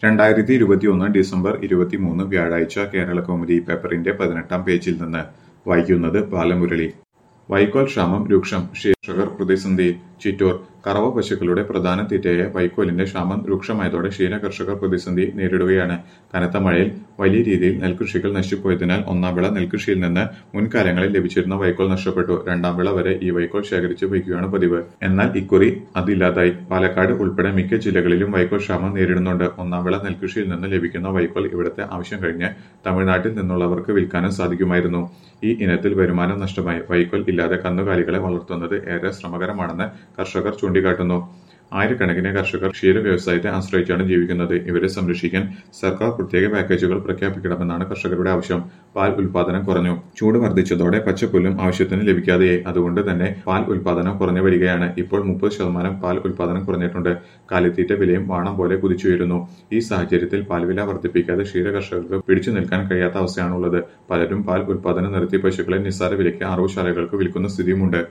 രണ്ടായിരത്തി ഇരുപത്തിയൊന്ന് ഡിസംബർ ഇരുപത്തിമൂന്ന് വ്യാഴാഴ്ച കേരളകൗമുദി പേപ്പറിന്റെ പതിനെട്ടാം പേജിൽ നിന്ന് വായിക്കുന്നത് ബാലമുരളി വൈക്കോൽ ക്ഷാമം രൂക്ഷം കർഷകർ പ്രതിസന്ധിയിൽ ചിറ്റൂർ കറവ പശുക്കളുടെ പ്രധാന തീറ്റയായ വൈക്കോലിന്റെ ക്ഷാമം രൂക്ഷമായതോടെ ക്ഷീര കർഷകർ പ്രതിസന്ധി നേരിടുകയാണ് കനത്ത മഴയിൽ വലിയ രീതിയിൽ നെൽകൃഷികൾ നശിച്ചുപോയതിനാൽ ഒന്നാം വിള നെൽകൃഷിയിൽ നിന്ന് മുൻകാലങ്ങളിൽ ലഭിച്ചിരുന്ന വൈക്കോൽ നഷ്ടപ്പെട്ടു രണ്ടാം വിള വരെ ഈ വൈക്കോൽ ശേഖരിച്ചു വയ്ക്കുകയാണ് പതിവ് എന്നാൽ ഇക്കുറി അതില്ലാതായി പാലക്കാട് ഉൾപ്പെടെ മിക്ക ജില്ലകളിലും വൈക്കോൽ ക്ഷാമം നേരിടുന്നുണ്ട് ഒന്നാം വിള നെൽകൃഷിയിൽ നിന്ന് ലഭിക്കുന്ന വൈക്കോൽ ഇവിടുത്തെ ആവശ്യം കഴിഞ്ഞ് തമിഴ്നാട്ടിൽ നിന്നുള്ളവർക്ക് വിൽക്കാനും സാധിക്കുമായിരുന്നു ഈ ഇനത്തിൽ വരുമാനം നഷ്ടമായി വൈക്കോൽ ഇല്ലാതെ കന്നുകാലികളെ വളർത്തുന്നത് ഏറെ ശ്രമകരമാണെന്ന് കർഷകർ ചൂണ്ടിക്കാട്ടുന്നു ആയിരക്കണക്കിന് കർഷകർ ക്ഷീര വ്യവസായത്തെ ആശ്രയിച്ചാണ് ജീവിക്കുന്നത് ഇവരെ സംരക്ഷിക്കാൻ സർക്കാർ പ്രത്യേക പാക്കേജുകൾ പ്രഖ്യാപിക്കണമെന്നാണ് കർഷകരുടെ ആവശ്യം പാൽ ഉൽപാദനം കുറഞ്ഞു ചൂട് വർദ്ധിച്ചതോടെ പച്ചപ്പുല്ലും ആവശ്യത്തിന് ലഭിക്കാതെയായി അതുകൊണ്ട് തന്നെ പാൽ ഉൽപാദനം കുറഞ്ഞു വരികയാണ് ഇപ്പോൾ മുപ്പത് ശതമാനം പാൽ ഉൽപാദനം കുറഞ്ഞിട്ടുണ്ട് കാലിത്തീറ്റ വിലയും വാണം പോലെ കുതിച്ചുയരുന്നു ഈ സാഹചര്യത്തിൽ പാൽവില വർദ്ധിപ്പിക്കാതെ ക്ഷീര കർഷകർക്ക് പിടിച്ചു നിൽക്കാൻ കഴിയാത്ത അവസ്ഥയാണുള്ളത് പലരും പാൽ ഉൽപാദനം നിർത്തി പശുക്കളെ നിസ്സാര വിലയ്ക്ക് അറവുശാലകൾക്ക് വിൽക്കുന്ന സ്ഥിതിയുമുണ്ട്